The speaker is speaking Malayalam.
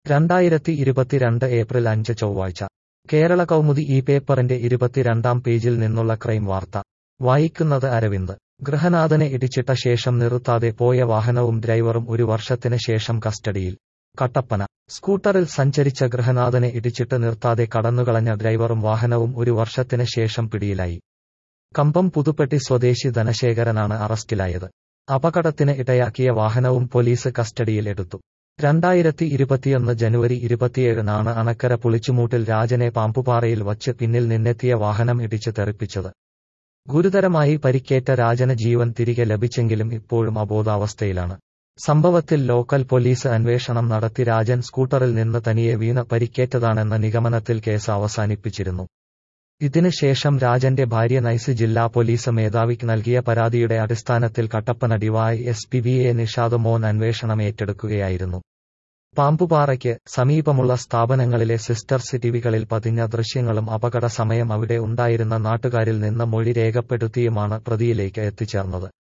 രണ്ടായിരത്തി ഇരുപത്തിരണ്ട് ഏപ്രിൽ അഞ്ച് ചൊവ്വാഴ്ച കേരള കൗമുദി ഈ പേപ്പറിന്റെ ഇരുപത്തിരണ്ടാം പേജിൽ നിന്നുള്ള ക്രൈം വാർത്ത വായിക്കുന്നത് അരവിന്ദ് ഗൃഹനാഥനെ ഇടിച്ചിട്ട ശേഷം നിർത്താതെ പോയ വാഹനവും ഡ്രൈവറും ഒരു വർഷത്തിന് ശേഷം കസ്റ്റഡിയിൽ കട്ടപ്പന സ്കൂട്ടറിൽ സഞ്ചരിച്ച ഗൃഹനാഥനെ ഇടിച്ചിട്ട് നിർത്താതെ കടന്നുകളഞ്ഞ ഡ്രൈവറും വാഹനവും ഒരു വർഷത്തിന് ശേഷം പിടിയിലായി കമ്പം പുതുപ്പെട്ടി സ്വദേശി ധനശേഖരനാണ് അറസ്റ്റിലായത് അപകടത്തിന് ഇടയാക്കിയ വാഹനവും പോലീസ് കസ്റ്റഡിയിൽ എടുത്തു രണ്ടായിരത്തി ഇരുപത്തിയൊന്ന് ജനുവരി ഇരുപത്തിയേഴിനാണ് അണക്കര പുളിച്ചുമൂട്ടിൽ രാജനെ പാമ്പുപാറയിൽ വച്ച് പിന്നിൽ നിന്നെത്തിയ വാഹനം ഇടിച്ച് തെറിപ്പിച്ചത് ഗുരുതരമായി പരിക്കേറ്റ രാജന് ജീവൻ തിരികെ ലഭിച്ചെങ്കിലും ഇപ്പോഴും അബോധാവസ്ഥയിലാണ് സംഭവത്തിൽ ലോക്കൽ പോലീസ് അന്വേഷണം നടത്തി രാജൻ സ്കൂട്ടറിൽ നിന്ന് തനിയെ വീണ് പരിക്കേറ്റതാണെന്ന നിഗമനത്തിൽ കേസ് അവസാനിപ്പിച്ചിരുന്നു ഇതിന് ശേഷം രാജന്റെ ഭാര്യ നൈസ് ജില്ലാ പോലീസ് മേധാവിക്ക് നൽകിയ പരാതിയുടെ അടിസ്ഥാനത്തിൽ Kattappana Dy S P V A Nishad Mon അന്വേഷണം ഏറ്റെടുക്കുകയായിരുന്നു പാമ്പുപാറയ്ക്ക് സമീപമുള്ള സ്ഥാപനങ്ങളിലെ സിസ്റ്റർ സിറ്റിവികളിൽ പതിഞ്ഞ ദൃശ്യങ്ങളും അപകട സമയം അവിടെ ഉണ്ടായിരുന്ന നാട്ടുകാരിൽ നിന്ന് മൊഴി രേഖപ്പെടുത്തിയുമാണ് പ്രതിയിലേക്ക് എത്തിച്ചേർന്നത്